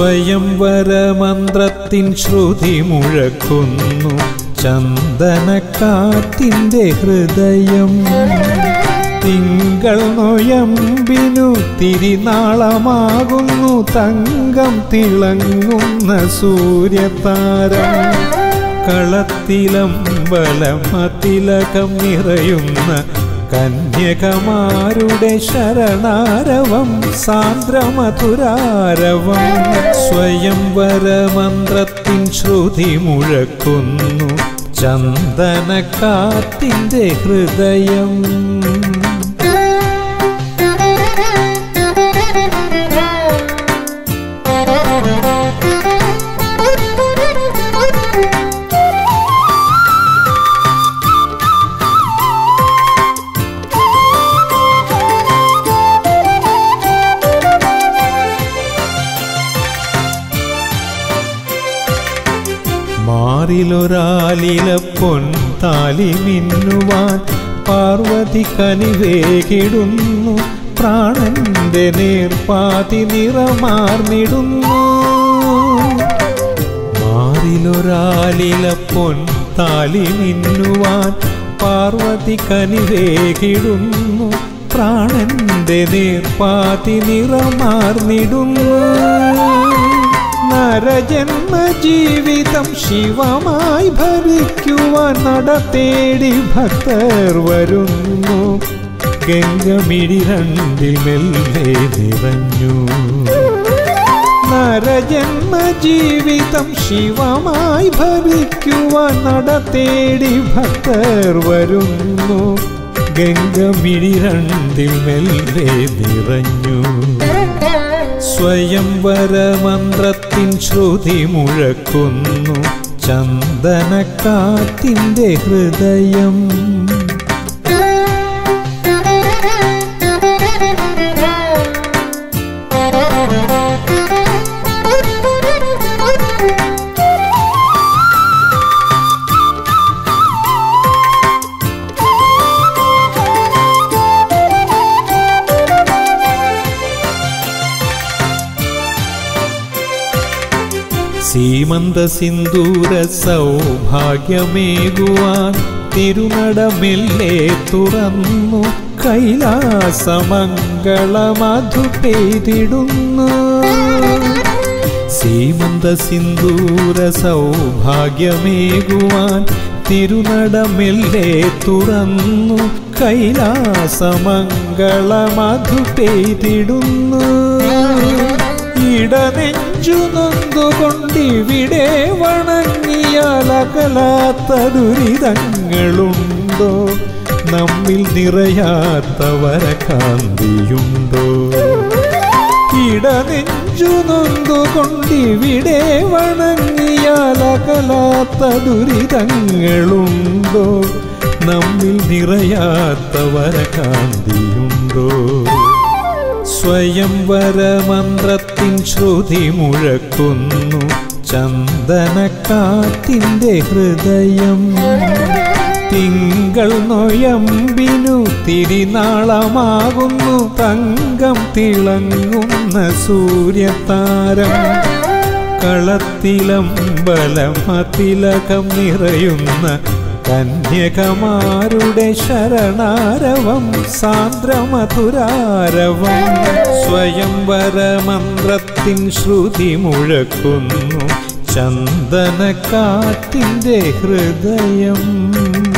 സ്വയംവരമന്ത്രത്തിൻ ശ്രുതി മുഴക്കുന്നു ചന്ദനക്കാറ്റിൻ്റെ ഹൃദയം തിങ്കൾ നൊയമ്പിനു തിരിനാളമാകുന്നു തങ്കം തിളങ്ങുന്ന സൂര്യതാരം കളത്തിലമ്പലമതിലകം നിറയുന്ന കന്യകമാരുടെ ശരണാരവം സാന്ദ്രമധുരാരവം സ്വയംവരമന്ത്രത്തിൻ ശ്രുതി മുഴക്കുന്നു ചന്ദനക്കാറ്റിൻ്റെ ഹൃദയം മാറിലൊരാലില പൊൻതാലി മിന്നുവാൻ പാർവതി കനിവേകിടുന്നു പ്രാണന്റെ നേർപ്പാതി നിറമാർന്നിടുന്നു മാറിലൊരാലില പൊൻതാലി മിന്നുവാൻ പാർവതി കനിവേകിടുന്നു പ്രാണന്റെ നേർപ്പാതി നിറമാർന്നിടുന്നു നരജന്മ ജീവിതം ശിവമായി ഭരിക്കുവാൻ നട തേടി ഭക്തർ വരുന്നു ഗംഗമിഴി രണ്ടിൽ മെല്ലെ നിറഞ്ഞു നരജന്മ ജീവിതം ശിവമായി ഭരിക്കുവാൻ നട തേടി ഭക്തർ വരുന്നു ഗംഗമിഴി രണ്ടിൽ മെല്ലെ നിറഞ്ഞു സ്വയംവരമന്ത്രത്തിൻ ശ്രുതി മുഴക്കുന്നു ചന്ദനക്കാറ്റിൻ്റെ ഹൃദയം സീമന്ത സിന്ദൂര സൗഭാഗ്യമേകുവാൻ തിരുനടമെല്ലെ തുറന്നു കൈലാസമംഗളമധു പെയ്തിടുന്നു സീമന്ത സിന്ദൂര സൗഭാഗ്യമേകുവാൻ തിരുനടമെല്ലെ തുറന്നു കൈലാസമംഗളമധു പെയ്തിടുന്നു ഇടനെഞ്ചു നൊന്തുകൊണ്ടിവിടെ വണങ്ങിയാലകലാത്ത ദുരിതങ്ങളുണ്ടോ നമ്മിൽ നിറയാത്ത വരകാന്തിയുണ്ടോ ഇടനെഞ്ചു നൊന്തുകൊണ്ടിവിടെ വണങ്ങിയാലകലാത്ത ദുരിതങ്ങളുണ്ടോ നമ്മിൽ നിറയാത്ത വരകാന്തിയുണ്ടോ സ്വയംവരമന്ത്രത്തിൻ ശ്രുതി മുഴക്കുന്നു ചന്ദനക്കാറ്റിൻ്റെ ഹൃദയം തിങ്കൾ നൊയമ്പിനു തിരിനാളമാകുന്നു തങ്കം തിളങ്ങുന്ന സൂര്യതാരം കളത്തിലമ്പലമതിലകം നിറയുന്ന കന്യകമാരുടെ ശരണാരവം സാന്ദ്രമധുരാരവം സ്വയംവരമന്ത്രത്തിൻ ശ്രുതി മുഴക്കുന്നു ചന്ദനക്കാറ്റിൻ്റെ ഹൃദയം